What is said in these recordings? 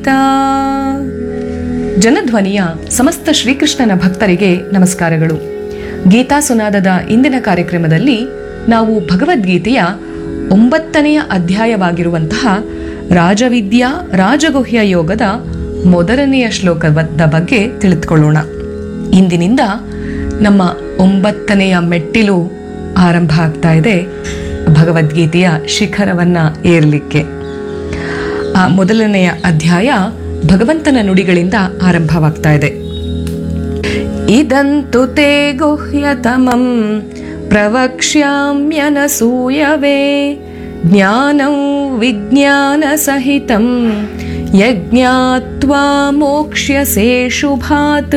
ಜನಧ್ವನಿಯ ಸಮಸ್ತ ಶ್ರೀಕೃಷ್ಣನ ಭಕ್ತರಿಗೆ ನಮಸ್ಕಾರಗಳು ಗೀತಾ ಸುನಾದದ ಇಂದಿನ ಕಾರ್ಯಕ್ರಮದಲ್ಲಿ ನಾವು ಭಗವದ್ಗೀತೆಯ ಒಂಬತ್ತನೆಯ ಅಧ್ಯಾಯವಾಗಿರುವಂತಹ ರಾಜವಿದ್ಯಾ ರಾಜಗುಹ್ಯ ಯೋಗದ ಮೊದಲನೆಯ ಶ್ಲೋಕದ ಬಗ್ಗೆ ತಿಳಿದುಕೊಳ್ಳೋಣ ಇಂದಿನಿಂದ ನಮ್ಮ ಒಂಬತ್ತನೆಯ ಮೆಟ್ಟಿಲು ಆರಂಭ ಆಗ್ತಾ ಇದೆ ಭಗವದ್ಗೀತೆಯ ಶಿಖರವನ್ನ ಏರ್ಲಿಕ್ಕೆ ಆ ಮೊದಲನೆಯ ಅಧ್ಯಾಯ ಭಗವಂತನ ನುಡಿಗಳಿಂದ ಆರಂಭವಾಗ್ತಾ ಇದೆ ಇದಂತು ತೇ ಗುಹ್ಯತಮಂ ಪ್ರವಕ್ಷ್ಯಾಮ್ಯನಸೂಯವೇ ಜ್ಞಾನಂ ವಿಜ್ಞಾನ ಸಹಿತಂ ಯಜ್ಞಾತ್ವಾ ಮೋಕ್ಷ್ಯಸೇ ಶುಭಾತ್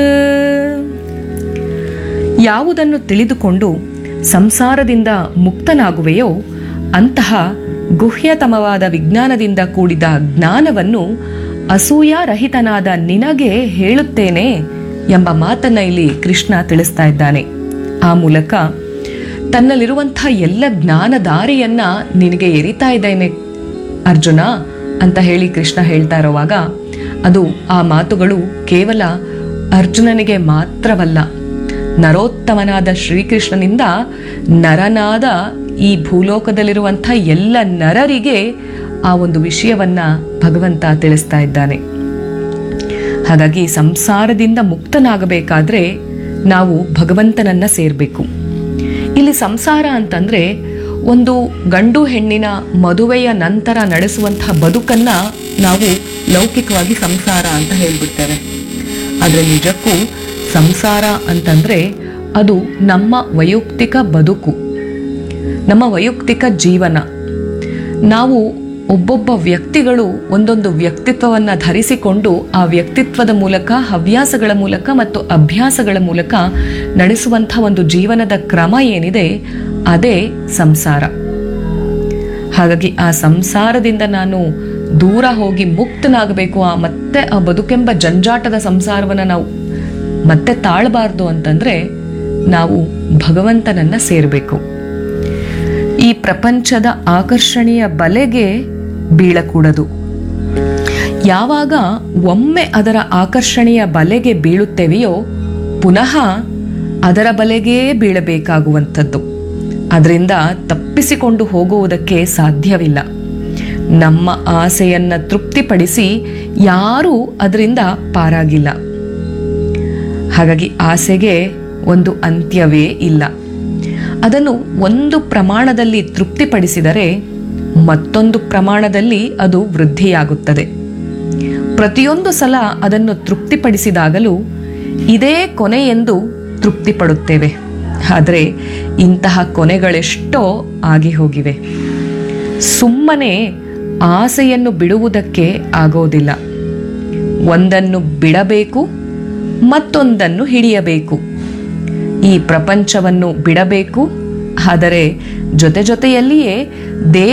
ಯಾವುದನ್ನು ತಿಳಿದುಕೊಂಡು ಸಂಸಾರದಿಂದ ಮುಕ್ತನಾಗುವೆಯೋ ಅಂತಹ ಗುಹ್ಯತಮವಾದ ವಿಜ್ಞಾನದಿಂದ ಕೂಡಿದ ಜ್ಞಾನವನ್ನು ಅಸೂಯಾರಹಿತನಾದ ನಿನಗೆ ಹೇಳುತ್ತೇನೆ ಎಂಬ ಮಾತನ್ನ ಇಲ್ಲಿ ಕೃಷ್ಣ ತಿಳಿಸ್ತಾ ಇದ್ದಾನೆ ಆ ಮೂಲಕ ತನ್ನಲ್ಲಿರುವಂತಹ ಎಲ್ಲ ಜ್ಞಾನಧಾರೆಯನ್ನ ನಿನಗೆ ಎರಿತಾ ಇದ್ದೇನೆ ಅರ್ಜುನ ಅಂತ ಹೇಳಿ ಕೃಷ್ಣ ಹೇಳ್ತಾ ಇರುವಾಗ ಅದು ಆ ಮಾತುಗಳು ಕೇವಲ ಅರ್ಜುನನಿಗೆ ಮಾತ್ರವಲ್ಲ ನರೋತ್ತಮನಾದ ಶ್ರೀಕೃಷ್ಣನಿಂದ ನರನಾದ ಈ ಭೂಲೋಕದಲ್ಲಿರುವಂಥ ಎಲ್ಲ ನರರಿಗೆ ಆ ಒಂದು ವಿಷಯವನ್ನ ಭಗವಂತ ತಿಳಿಸ್ತಾ ಇದ್ದಾನೆ ಹಾಗಾಗಿ ಸಂಸಾರದಿಂದ ಮುಕ್ತನಾಗಬೇಕಾದ್ರೆ ನಾವು ಭಗವಂತನನ್ನ ಸೇರ್ಬೇಕು ಇಲ್ಲಿ ಸಂಸಾರ ಅಂತಂದ್ರೆ ಒಂದು ಗಂಡು ಹೆಣ್ಣಿನ ಮದುವೆಯ ನಂತರ ನಡೆಸುವಂತಹ ಬದುಕನ್ನ ನಾವು ಲೌಕಿಕವಾಗಿ ಸಂಸಾರ ಅಂತ ಹೇಳ್ಬಿಡ್ತೇವೆ ಆದ್ರೆ ನಿಜಕ್ಕೂ ಸಂಸಾರ ಅಂತಂದ್ರೆ ಅದು ನಮ್ಮ ವೈಯಕ್ತಿಕ ಬದುಕು ನಮ್ಮ ವೈಯಕ್ತಿಕ ಜೀವನ ನಾವು ಒಬ್ಬೊಬ್ಬ ವ್ಯಕ್ತಿಗಳು ಒಂದೊಂದು ವ್ಯಕ್ತಿತ್ವವನ್ನ ಧರಿಸಿಕೊಂಡು ಆ ವ್ಯಕ್ತಿತ್ವದ ಮೂಲಕ ಹವ್ಯಾಸಗಳ ಮೂಲಕ ಮತ್ತು ಅಭ್ಯಾಸಗಳ ಮೂಲಕ ನಡೆಸುವಂಥ ಒಂದು ಜೀವನದ ಕ್ರಮ ಏನಿದೆ ಅದೇ ಸಂಸಾರ ಹಾಗಾಗಿ ಆ ಸಂಸಾರದಿಂದ ನಾನು ದೂರ ಹೋಗಿ ಮುಕ್ತನಾಗಬೇಕು ಆ ಮತ್ತೆ ಆ ಬದುಕೆಂಬ ಜಂಜಾಟದ ಸಂಸಾರವನ್ನ ನಾವು ಮತ್ತೆ ತಾಳಬಾರ್ದು ಅಂತಂದ್ರೆ ನಾವು ಭಗವಂತನನ್ನ ಸೇರಬೇಕು ಈ ಪ್ರಪಂಚದ ಆಕರ್ಷಣೆಯ ಬಲೆಗೆ ಬೀಳಕೂಡದು ಯಾವಾಗ ಒಮ್ಮೆ ಅದರ ಆಕರ್ಷಣೆಯ ಬಲೆಗೆ ಬೀಳುತ್ತೇವೆಯೋ ಪುನಃ ಅದರ ಬಲೆಗೇ ಬೀಳಬೇಕಾಗುವಂಥದ್ದು ಅದರಿಂದ ತಪ್ಪಿಸಿಕೊಂಡು ಹೋಗುವುದಕ್ಕೆ ಸಾಧ್ಯವಿಲ್ಲ ನಮ್ಮ ಆಸೆಯನ್ನ ತೃಪ್ತಿಪಡಿಸಿ ಯಾರೂ ಅದರಿಂದ ಪಾರಾಗಿಲ್ಲ ಹಾಗಾಗಿ ಆಸೆಗೆ ಒಂದು ಅಂತ್ಯವೇ ಇಲ್ಲ ಅದನ್ನು ಒಂದು ಪ್ರಮಾಣದಲ್ಲಿ ತೃಪ್ತಿಪಡಿಸಿದರೆ ಮತ್ತೊಂದು ಪ್ರಮಾಣದಲ್ಲಿ ಅದು ವೃದ್ಧಿಯಾಗುತ್ತದೆ ಪ್ರತಿಯೊಂದು ಸಲ ಅದನ್ನು ತೃಪ್ತಿಪಡಿಸಿದಾಗಲೂ ಇದೇ ಕೊನೆ ಎಂದು ತೃಪ್ತಿಪಡುತ್ತೇವೆ ಆದರೆ ಇಂತಹ ಕೊನೆಗಳೆಷ್ಟೋ ಆಗಿ ಹೋಗಿವೆ ಸುಮ್ಮನೆ ಆಸೆಯನ್ನು ಬಿಡುವುದಕ್ಕೆ ಆಗೋದಿಲ್ಲ ಒಂದನ್ನು ಬಿಡಬೇಕು ಮತ್ತೊಂದನ್ನು ಹಿಡಿಯಬೇಕು ಈ ಪ್ರಪಂಚವನ್ನು ಬಿಡಬೇಕು ಆದರೆ ಜೊತೆ ಜೊತೆಯಲ್ಲಿಯೇ